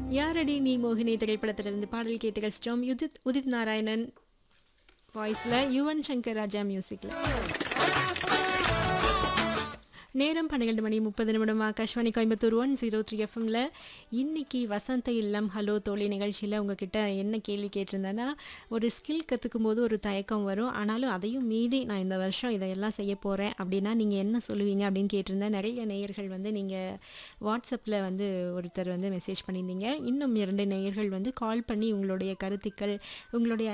யாரடி நீ மோகினி திரைப்படத்திலிருந்து பாடல் கேட்டு கழிச்சிட்டோம் உதித் உதித் நாராயணன் வாய்ஸில் யுவன் சங்கர் ராஜா மியூசிக்கில் நேரம் பன்னிரெண்டு மணி முப்பது நிமிடம் Akashvani Coimbatore one zero three எஃப்எம்ல இன்னைக்கு வசந்த இல்லம் ஹலோ தோழி நிகழ்ச்சியில் உங்ககிட்ட என்ன கேள்வி கேட்டிருந்தேன்னா ஒரு ஸ்கில் கற்றுக்கும் போது ஒரு தயக்கம் வரும் ஆனாலும் அதையும் மீறி நான் இந்த வருஷம் இதையெல்லாம் செய்ய போகிறேன் அப்படின்னா நீங்கள் என்ன சொல்லுவீங்க அப்படின்னு கேட்டிருந்தேன் நிறைய நேயர்கள் வந்து நீங்கள் வாட்ஸ்அப்பில் வந்து ஒருத்தர் வந்து மெசேஜ் பண்ணியிருந்தீங்க இன்னும் இரண்டு நேயர்கள் வந்து கால் பண்ணி உங்களுடைய கருத்துக்கள் உங்களுடைய